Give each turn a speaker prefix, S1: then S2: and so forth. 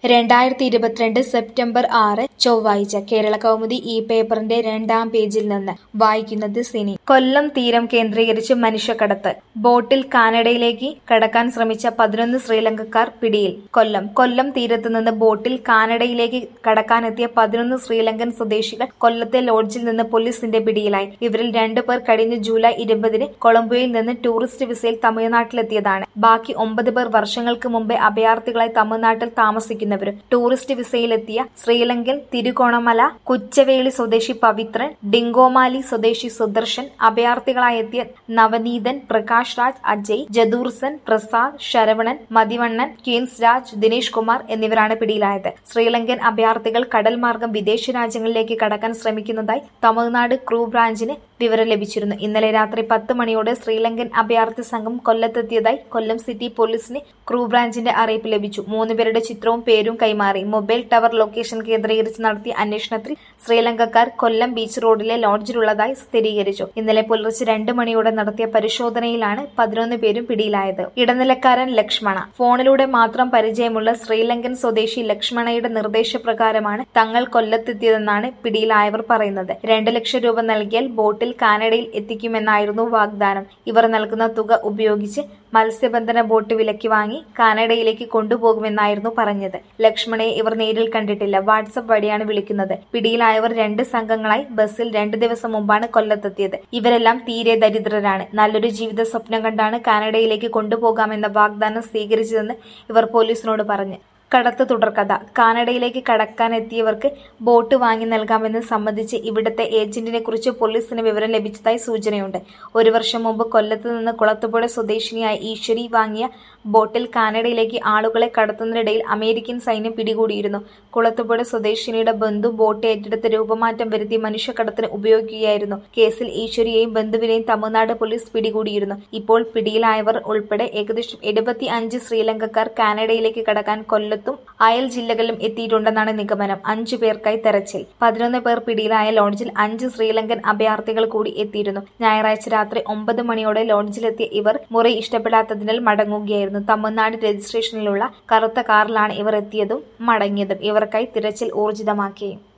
S1: രണ്ടായിരത്തി ഇരുപത്തിരണ്ട് സെപ്റ്റംബർ ആറ് ചൊവ്വാഴ്ച കേരള കൗമുദി ഈ പേപ്പറിന്റെ രണ്ടാം പേജിൽ നിന്ന് വായിക്കുന്നത് സിനി കൊല്ലം തീരം കേന്ദ്രീകരിച്ച് മനുഷ്യക്കടത്ത് ബോട്ടിൽ കാനഡയിലേക്ക് കടക്കാൻ ശ്രമിച്ച പതിനൊന്ന് ശ്രീലങ്കക്കാർ പിടിയിൽ കൊല്ലം കൊല്ലം തീരത്ത് നിന്ന് ബോട്ടിൽ കാനഡയിലേക്ക് കടക്കാനെത്തിയ പതിനൊന്ന് ശ്രീലങ്കൻ സ്വദേശികൾ കൊല്ലത്തെ ലോഡ്ജിൽ നിന്ന് പോലീസിന്റെ പിടിയിലായി ഇവരിൽ രണ്ടുപേർ കഴിഞ്ഞ ജൂലൈ ഇരുപതിന് കൊളംബോയിൽ നിന്ന് ടൂറിസ്റ്റ് വിസയിൽ തമിഴ്നാട്ടിലെത്തിയതാണ് ബാക്കി ഒമ്പത് പേർ വർഷങ്ങൾക്ക് മുമ്പേ അഭയാർത്ഥികളായി തമിഴ്നാട്ടിൽ താമസിക്കുന്നവരും ടൂറിസ്റ്റ് വിസയിലെത്തിയ ശ്രീലങ്കൻ തിരുകോണമല കുച്ചവേളി സ്വദേശി പവിത്രൻ ഡിങ്കോമാലി സ്വദേശി സുദർശൻ അഭയാർത്ഥികളായെത്തിയ നവനീതൻ പ്രകാശ് രാജ് അജയ് ജദൂർസൻ പ്രസാദ് ശരവണൻ മതിവണ്ണൻ ക്വീൻസ് രാജ് ദിനേഷ് കുമാർ എന്നിവരാണ് പിടിയിലായത് ശ്രീലങ്കൻ അഭയാർത്ഥികൾ കടൽ മാർഗം വിദേശ രാജ്യങ്ങളിലേക്ക് കടക്കാൻ ശ്രമിക്കുന്നതായി തമിഴ്നാട് ക്രൂ ബ്രാഞ്ചിന് വിവരം ലഭിച്ചിരുന്നു ഇന്നലെ രാത്രി പത്ത് മണിയോടെ ശ്രീലങ്കൻ അഭയാർത്ഥി സംഘം കൊല്ലത്തെത്തിയതായി കൊല്ലം സിറ്റി പോലീസിന് ക്രൂ ബ്രാഞ്ചിന്റെ അറിയിപ്പ് ലഭിച്ചു മൂന്നുപേരുടെ ചിത്രവും പേരും കൈമാറി മൊബൈൽ ടവർ ലൊക്കേഷൻ കേന്ദ്രീകരിച്ച് നടത്തിയ അന്വേഷണത്തിൽ ശ്രീലങ്കക്കാർ കൊല്ലം ബീച്ച് റോഡിലെ ലോഡ്ജിലുള്ളതായി സ്ഥിരീകരിച്ചു ഇന്നലെ പുലർച്ചെ രണ്ട് മണിയോടെ നടത്തിയ പരിശോധനയിലാണ് പതിനൊന്ന് പേരും പിടിയിലായത് ഇടനിലക്കാരൻ ലക്ഷ്മണ ഫോണിലൂടെ മാത്രം പരിചയമുള്ള ശ്രീലങ്കൻ സ്വദേശി ലക്ഷ്മണയുടെ നിർദ്ദേശപ്രകാരമാണ് തങ്ങൾ കൊല്ലത്തെത്തിയതെന്നാണ് പിടിയിലായവർ പറയുന്നത് രണ്ട് ലക്ഷം രൂപ നൽകിയാൽ ബോട്ടിൽ കാനഡയിൽ എത്തിക്കുമെന്നായിരുന്നു വാഗ്ദാനം ഇവർ നൽകുന്ന തുക ഉപയോഗിച്ച് മത്സ്യബന്ധന ബോട്ട് വിലയ്ക്ക് വാങ്ങി കാനഡയിലേക്ക് കൊണ്ടുപോകുമെന്നായിരുന്നു പറഞ്ഞത് ലക്ഷ്മണയെ ഇവർ നേരിൽ കണ്ടിട്ടില്ല വാട്സപ്പ് വഴിയാണ് വിളിക്കുന്നത് പിടിയിലായവർ രണ്ട് സംഘങ്ങളായി ബസ്സിൽ രണ്ടു ദിവസം മുമ്പാണ് കൊല്ലത്തെത്തിയത് ഇവരെല്ലാം തീരെ ദരിദ്രരാണ് നല്ലൊരു ജീവിത സ്വപ്നം കണ്ടാണ് കാനഡയിലേക്ക് കൊണ്ടുപോകാമെന്ന വാഗ്ദാനം സ്വീകരിച്ചതെന്ന് ഇവർ പോലീസിനോട് പറഞ്ഞു കടത്ത് തുടർക്കഥ കാനഡയിലേക്ക് കടക്കാനെത്തിയവർക്ക് ബോട്ട് വാങ്ങി നൽകാമെന്ന് സമ്മതിച്ച് ഇവിടുത്തെ ഏജന്റിനെ കുറിച്ച് പോലീസിന് വിവരം ലഭിച്ചതായി സൂചനയുണ്ട് ഒരു വർഷം മുമ്പ് കൊല്ലത്ത് നിന്ന് കുളത്തുപുഴ സ്വദേശിനിയായ ഈശ്വരി വാങ്ങിയ ബോട്ടിൽ കാനഡയിലേക്ക് ആളുകളെ കടത്തുന്നതിനിടയിൽ അമേരിക്കൻ സൈന്യം പിടികൂടിയിരുന്നു കുളത്തുപുഴ സ്വദേശിനിയുടെ ബന്ധു ബോട്ട് ഏറ്റെടുത്ത് രൂപമാറ്റം വരുത്തി മനുഷ്യക്കടത്തിന് ഉപയോഗിക്കുകയായിരുന്നു കേസിൽ ഈശ്വരിയെയും ബന്ധുവിനെയും തമിഴ്നാട് പോലീസ് പിടികൂടിയിരുന്നു ഇപ്പോൾ പിടിയിലായവർ ഉൾപ്പെടെ ഏകദേശം എഴുപത്തി അഞ്ച് ശ്രീലങ്കക്കാർ കാനഡയിലേക്ക് കടക്കാൻ കൊല്ലത്തും അയൽ ജില്ലകളിലും എത്തിയിട്ടുണ്ടെന്നാണ് നിഗമനം അഞ്ചു പേർക്കായി തെരച്ചിൽ പതിനൊന്ന് പേർ പിടിയിലായ ലോഡ്ജിൽ അഞ്ച് ശ്രീലങ്കൻ അഭയാർത്ഥികൾ കൂടി എത്തിയിരുന്നു ഞായറാഴ്ച രാത്രി ഒമ്പത് മണിയോടെ ലോഡ്ജിലെത്തിയ ഇവർ മുറി ഇഷ്ടപ്പെടാത്തതിനാൽ മടങ്ങുകയായിരുന്നു തമിഴ്നാട് രജിസ്ട്രേഷനിലുള്ള കറുത്ത കാറിലാണ് ഇവർ എത്തിയതും മടങ്ങിയതും ഇവർക്കായി തിരച്ചിൽ ഊർജിതമാക്കി